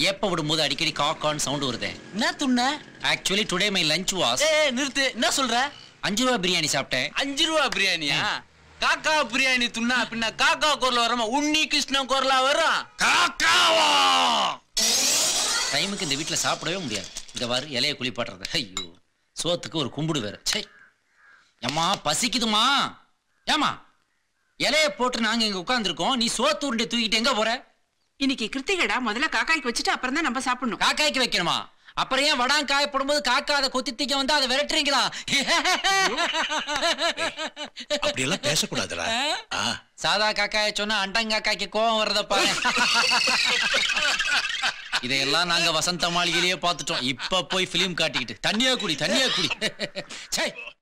ஏப்ப விடும்போது அடிக்கடி காக்கான்னு சவுண்ட் வருதே என்ன துண்ண actually today my lunch was a நிறுத்து என்ன சொல்ற அஞ்சு ரூபா பிரியாணி சாப்பிட்டேன் அஞ்சு ரூபா பிரியாணியா காக்கா பிரியாணி துண்ணா பின்ன காக்கா குரல் வரமா உன்னி கிருஷ்ணன் குரலா வரும் காக்காவா டைமுக்கு இந்த வீட்ல சாப்பிடவே முடியாது இந்த வாரு இலைய குளிப்பாட்டுறது ஐயோ சோத்துக்கு ஒரு கும்பிடு வேற சை ஏம்மா பசிக்குதுமா ஏமா இலைய போட்டு நாங்க இங்க உட்கார்ந்திருக்கோம் நீ சோத்து உருண்டை தூக்கிட்டு எங்க போற இன்னைக்கு கிருத்திகடா முதல்ல காக்காய்க்கு வச்சுட்டு அப்புறம் தான் நம்ம சாப்பிடணும் காக்காய்க்கு வைக்கணுமா அப்புறம் ஏன் வடான் காய போடும்போது காக்கா அதை கொத்தி தீக்க வந்து அதை விரட்டுறீங்களா அப்படியெல்லாம் பேசக்கூடாதுடா ஆ, சாதா காக்காய சொன்னா அண்டங்காக்காய்க்கு கோவம் வரத பாரு இதையெல்லாம் நாங்க வசந்த மாளிகையிலேயே பார்த்துட்டோம் இப்ப போய் பிலிம் காட்டிக்கிட்டு தண்ணியா குடி தண்ணியா குடி சை